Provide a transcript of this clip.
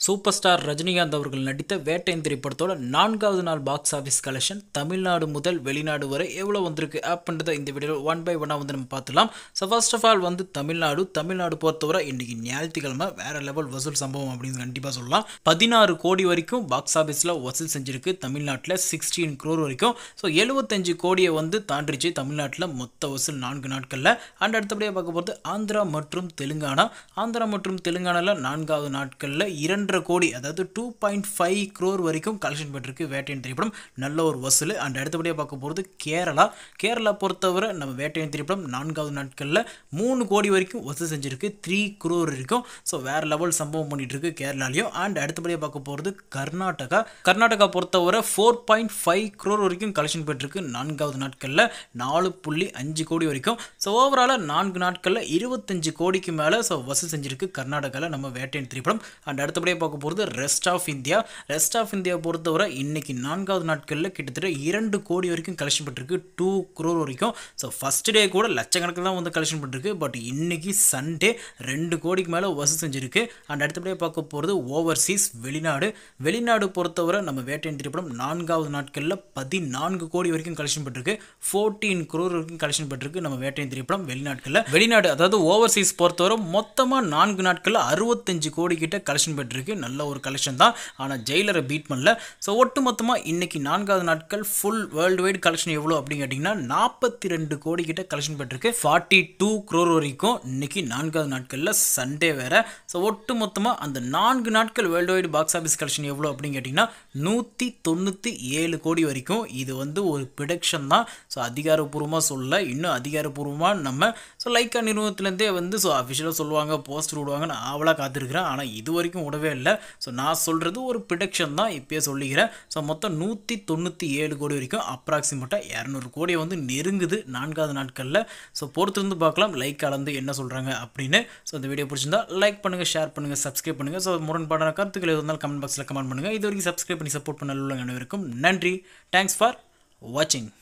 super star Rajinikanth அவர்கள் நடித்த வேட்டையன் திரைப்படத்தோட நான்காவது நாள் பாக்ஸ் ஆஃபீஸ் கலெக்ஷன் தமிழ்நாடு முதல் வெளிநாடு வரை எவ்வளோ வந்திருக்கு அப்படின்றத இந்த வீடியோவில் ஒன் பை ஒன்னாக வந்து நம்ம பார்த்துலாம் ஸோ ஃபர்ஸ்ட் ஆஃப் ஆல் வந்து தமிழ்நாடு தமிழ்நாடு பொறுத்தவரை இன்னைக்கு ஞாயிற்றுக்கிழமை வேற லெவல் வசூல் சம்பவம் அப்படின்னு கண்டிப்பாக சொல்லலாம் பதினாறு கோடி வரைக்கும் பாக்ஸ் ஆஃபீஸில் வசூல் செஞ்சிருக்கு தமிழ்நாட்டில் சிக்ஸ்டீன் க்ரோர் வரைக்கும் ஸோ எழுபத்தஞ்சு கோடியை வந்து தாண்டிச்சு தமிழ்நாட்டில் மொத்த வசூல் நான்கு நாட்களில் அண்ட் அடுத்தபடியாக பார்க்க போகிறது ஆந்திரா மற்றும் தெலுங்கானா ஆந்திரா மற்றும் தெலுங்கானாவில் நான்காவது நாட்களில் இரண்டரை கோடி அதாவது டூ பாயிண்ட் ஃபைவ் க்ரோர் வரைக்கும் கலெக்ஷன் பெற்றிருக்கு வேட்டையன் திரைப்படம் நல்ல ஒரு வசூல் அண்ட் அடுத்தபடியாக பார்க்க போகிறது கேரளா கேரளா பொறுத்தவரை நம்ம வேட்டையன் திரைப்படம் நான்காவது நாட்களில் மூணு கோடி வரைக்கும் வசூல் செஞ்சிருக்கு த்ரீ க்ரோர் வரைக்கும் ஸோ வேறு லெவல் சம்பவம் பண்ணிட்டு இருக்கு கேரளாலையும் அண்ட் அடுத்தபடியாக பார்க்க போகிறது கர்நாடகா கர்நாடகா பொறுத்தவரை ஃபோர் பாயிண்ட் ஃபைவ் க்ரோர் வரைக்கும் கலெக்ஷன் பெற்றிருக்கு நான்காவது நாட்களில் நாலு புள்ளி அஞ்சு கோடி வரைக்கும் ஸோ ஓவராலாக நான்கு நாட்களில் இருபத்தஞ்சு கோடிக்கு மேலே ஸோ வசூல் செஞ்சிருக்கு கர்நாடகாவில் நம்ம வேட்டையன் திரைப்படம் அண்ட் அடுத்தபடியாக பார்க்க போகிறது rest of India rest of India பொறுத்தவரை இன்னைக்கு நான்காவது நாட்களில் கிட்டத்தட்ட இரண்டு கோடி வரைக்கும் கலெக்ஷன் பண்ணிருக்கு டூ க்ரோர் வரைக்கும் ஸோ ஃபஸ்ட் டே கூட லட்சக்கணக்கில் தான் வந்து கலெக்ஷன் பண்ணிருக்கு பட் இன்னைக்கு சண்டே ரெண்டு கோடிக்கு மேலே வசூல் செஞ்சிருக்கு அண்ட் அடுத்தபடியாக பார்க்க போகிறது ஓவர்சீஸ் வெளிநாடு வெளிநாடு பொறுத்தவரை நம்ம வேட்டையன் திரைப்படம் நான்காவது நாட்களில் பதினான்கு கோடி வரைக்கும் கலெக்ஷன் பண்ணிருக்கு ஃபோர்டீன் க்ரோர் வரைக்கும் கலெக்ஷன் பண்ணிருக்கு நம்ம வேட்டையன் திரைப்படம் வெளிநாட்களில் வெளிநாடு அதாவது ஓவர்சீஸ் பொறுத்தவரை மொத்தமாக நான்கு நாட்களில் அறுபத்தஞ்சு கோடி கிட்ட கலெக்ஷன் பெற்றிருக்கு நல்ல ஒரு கலெக்ஷன் தான் ஆனால் ஜெயிலரை பீட் பண்ணல ஸோ ஒட்டு மொத்தமாக இன்னைக்கு நான்காவது நாட்கள் ஃபுல் வேர்ல்டு வைடு கலெக்ஷன் எவ்வளோ அப்படின்னு கேட்டிங்கன்னா நாற்பத்தி ரெண்டு கோடி கிட்ட கலெக்ஷன் பெற்றிருக்கு ஃபார்ட்டி டூ க்ரோர் வரைக்கும் இன்னைக்கு நான்காவது நாட்களில் சண்டே வேற ஸோ ஒட்டு மொத்தமாக அந்த நான்கு நாட்கள் world wide box office collection எவ்வளோ அப்படின்னு கேட்டிங்கன்னா நூற்றி தொண்ணூற்றி ஏழு கோடி வரைக்கும் இது வந்து ஒரு ப்ரிடக்ஷன் தான் ஸோ அதிகாரப்பூர்வமாக சொல்ல இன்னும் அதிகாரப்பூர்வமாக நம்ம ஸோ லைக்கா நிறுவனத்துலேருந்தே வந்து ஸோ அஃபிஷியலாக சொல்லுவாங்க போஸ்டர் விடுவாங்க நான் ஆவலாக காத்திருக்கிறேன் ஆனால் இது வரைக்கும் விடவே இல்லை ஸோ நான் சொல்கிறது ஒரு ப்ரிடக்ஷன் தான் இப்போயே சொல்லிக்கிறேன் ஸோ மொத்தம் நூற்றி தொண்ணூற்றி ஏழு கோடி வரைக்கும் அப்ராக்சிமேட்டாக இரநூறு கோடியை வந்து நெருங்குது நான்காவது நாட்களில் ஸோ பொறுத்திருந்து பார்க்கலாம் லைக் கலந்து என்ன சொல்கிறாங்க அப்படின்னு ஸோ இந்த வீடியோ பிடிச்சிருந்தா லைக் பண்ணுங்கள் ஷேர் பண்ணுங்கள் சப்ஸ்கிரைப் பண்ணுங்கள் ஸோ முரண்பாடான கருத்துக்கள் எது இருந்தாலும் கமெண்ட் பாக்ஸில் கமெண்ட் பண்ணுங்கள் இது வரைக்கும் சப்ஸ்கிரைப் பண்ணி சப்போர்ட் பண்ண நல்ல அனைவருக்கும் நன்றி தேங்க்ஸ் ஃபார் வாட்சிங்